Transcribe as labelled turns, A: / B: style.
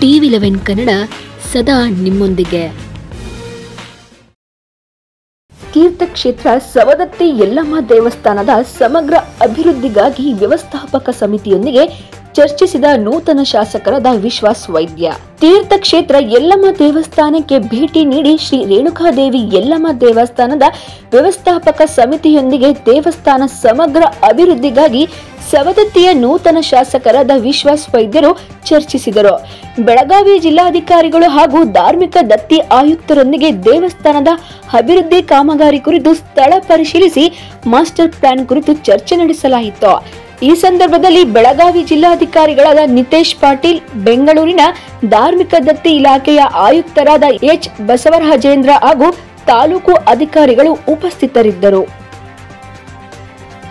A: TV eleven Kannada ಸದಾ ನಿಮ್ಮೊಂದಿಗೆ
B: ತೀರ್ಥಕ್ಷೇತ್ರ ಸವದತ್ತಿ ಯಲ್ಲಮ್ಮ ದೇವಸ್ಥಾನದ ಸಮಗ್ರ ಅಭಿವೃದ್ಧಿಗಾಗಿ ವ್ಯವಸ್ಥಾಪಕ ಸಮಿತಿಯೊಂದಿಗೆ ಚರ್ಚಿಸಿದ ನೂತನ ಶಾಸಕರಾದ ವಿಶ್ವಾಸ್ ವೈದ್ಯ ತೀರ್ಥಕ್ಷೇತ್ರ ಯಲ್ಲಮ್ಮ ದೇವಸ್ಥಾನಕ್ಕೆ ಭೇಟಿ ನೀಡಿ ಶ್ರೀ ರೇಣುಕಾದೇವಿ ಯಲ್ಲಮ್ಮ ದೇವಸ್ಥಾನದ ವ್ಯವಸ್ಥಾಪಕ ಸಮಿತಿಯೊಂದಿಗೆ ದೇವಸ್ಥಾನ ಸಮಗ್ರ ಅಭಿವೃದ್ಧಿಗಾಗಿ ಸವದತ್ತಿಯ ನೂತನ ಶಾಸಕರಾದ ವಿಶ್ವಾಸ್ ವೈದ್ಯರು ಚರ್ಚಿಸಿದರು ಬೆಳಗಾವಿ ಜಿಲ್ಲಾಧಿಕಾರಿಗಳು ಹಾಗೂ ಧಾರ್ಮಿಕ ದತ್ತಿ ಆಯುಕ್ತರೊಂದಿಗೆ ದೇವಸ್ಥಾನದ ಅಭಿವೃದ್ಧಿ ಕಾಮಗಾರಿ ಕುರಿತು ಸ್ಥಳ ಪರಿಶೀಲಿಸಿ ಮಾಸ್ಟರ್ ಪ್ಲಾನ್ ಕುರಿತು ಚರ್ಚೆ ನಡೆಸಲಾಯಿತು ಈ ಸಂದರ್ಭದಲ್ಲಿ ಬೆಳಗಾವಿ ಜಿಲ್ಲಾಧಿಕಾರಿಗಳಾದ ನಿತೇಶ್ ಪಾಟೀಲ್ ಬೆಂಗಳೂರಿನ ಧಾರ್ಮಿಕ ದತ್ತಿ ಇಲಾಖೆಯ ಆಯುಕ್ತರಾದ ಎಚ್ ಬಸವರಾಜೇಂದ್ರ ಹಾಗೂ ತಾಲೂಕು ಅಧಿಕಾರಿಗಳು ಉಪಸ್ಥಿತರಿದ್ದರು